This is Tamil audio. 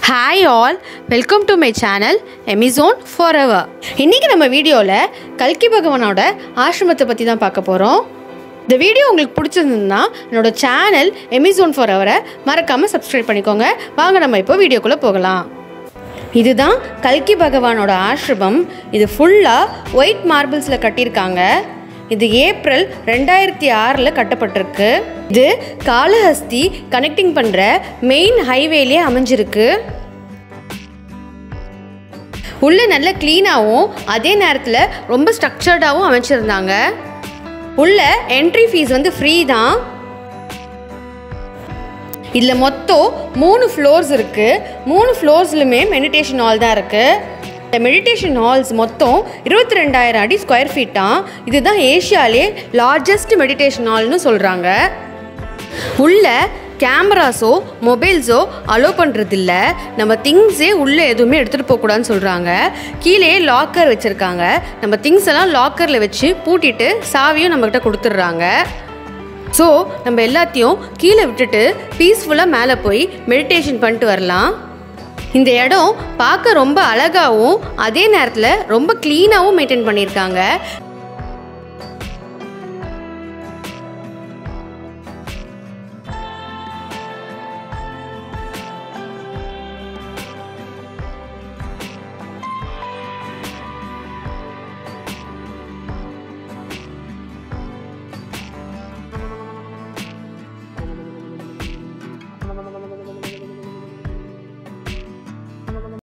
hi all welcome to my channel எமிசோன் ஃபார் எவர் இன்றைக்கி நம்ம வீடியோவில் கல்கி பகவானோட ஆசிரமத்தை பற்றி தான் பார்க்க போகிறோம் இந்த வீடியோ உங்களுக்கு பிடிச்சிருந்ததுன்னா என்னோட சேனல் எமிசோன் ஃபார் எவரை மறக்காமல் சப்ஸ்கிரைப் பண்ணிக்கோங்க வாங்க நம்ம இப்போ வீடியோக்குள்ளே போகலாம் இதுதான் கல்கி பகவானோட ஆசிரமம் இது ஃபுல்லாக ஒயிட் மார்பிள்ஸில் கட்டியிருக்காங்க இது ஏப்ரல் ரெண்டாயிரத்தி ஆறில் கட்டப்பட்டிருக்கு இது காளஹஸ்தி கனெக்டிங் பண்ணுற மெயின் ஹைவேலே அமைஞ்சிருக்கு உள்ள நல்ல க்ளீனாகவும் அதே நேரத்தில் ரொம்ப ஸ்ட்ரக்சர்டாகவும் அமைச்சிருந்தாங்க உள்ள என்ட்ரி ஃபீஸ் வந்து ஃப்ரீ தான் இதில் மொத்தம் மூணு ஃப்ளோர்ஸ் இருக்குது மூணு ஃப்ளோர்ஸ்லுமே மெடிடேஷன் ஹால் தான் இருக்குது இந்த மெடிடேஷன் ஹால்ஸ் மொத்தம் இருபத்தி ரெண்டாயிரம் அடி ஸ்கொயர் ஃபீட்டாக இதுதான் ஏஷியாலே லார்ஜஸ்ட் மெடிடேஷன் ஹால்னு சொல்கிறாங்க உள்ள கேமராஸோ மொபைல்ஸோ அலோவ் பண்ணுறதில்ல நம்ம திங்ஸே உள்ளே எதுவுமே எடுத்துகிட்டு போகக்கூடாதுன்னு சொல்கிறாங்க கீழே லாக்கர் வச்சுருக்காங்க நம்ம திங்ஸ் எல்லாம் லாக்கரில் வச்சு பூட்டிட்டு சாவியும் நம்மக்கிட்ட கொடுத்துட்றாங்க ஸோ நம்ம எல்லாத்தையும் கீழே விட்டுட்டு பீஸ்ஃபுல்லாக மேலே போய் மெடிடேஷன் பண்ணிட்டு வரலாம் இந்த இடம் பார்க்க ரொம்ப அழகாகவும் அதே நேரத்தில் ரொம்ப க்ளீனாகவும் மெயின்டைன் பண்ணியிருக்காங்க